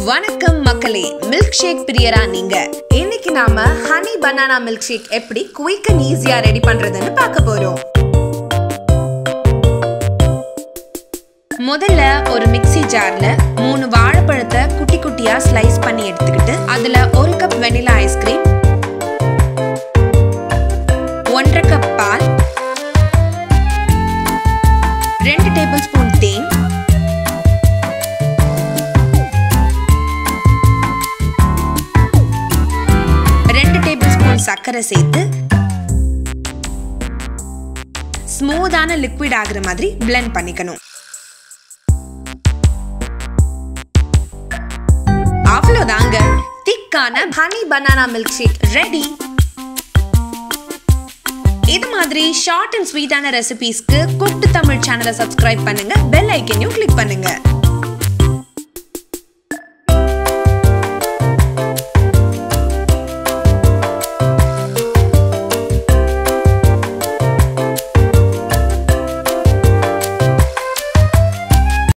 வணக்கம் மக்களே milk shake பிரியரா நீங்க இன்னைக்கு நாம ஹனி பனானா மில்க் ஷேக் எப்படி குயிக் அண்ட் ஈஸியா ரெடி பண்றதுன்னு பார்க்க போறோம் முதல்ல ஒரு மிக்ஸி ஜார்ல மூணு வாழைப்பழத்தை குட்டி குட்டியா ஸ்லைஸ் பண்ணி எடுத்துக்கிட்டு அதுல ஒரு கப் வெனிலா ஐஸ்கிரீம் ஒன்றரை கப் பால் ரெண்டு டேபிள் ஸ்பூன் தேன் ரெண்டு டேபிள் ஸ்பூன் சர்க்கரை சேர்த்து ஸ்மூத்தான லிக்விட் ஆகுற மாதிரி blend பண்ணிக்கணும் அவ்வளோதாங்க திக்கான honey banana milkshake ready இது மாதிரி ஷார்ட் அண்ட் ஸ்வீட்டான ரெசிபீஸ்க்கு குக் தமிழ் சேனலை சப்ஸ்கிரைப் பண்ணுங்க பெல் ஐக்கனையும் கிளிக் பண்ணுங்க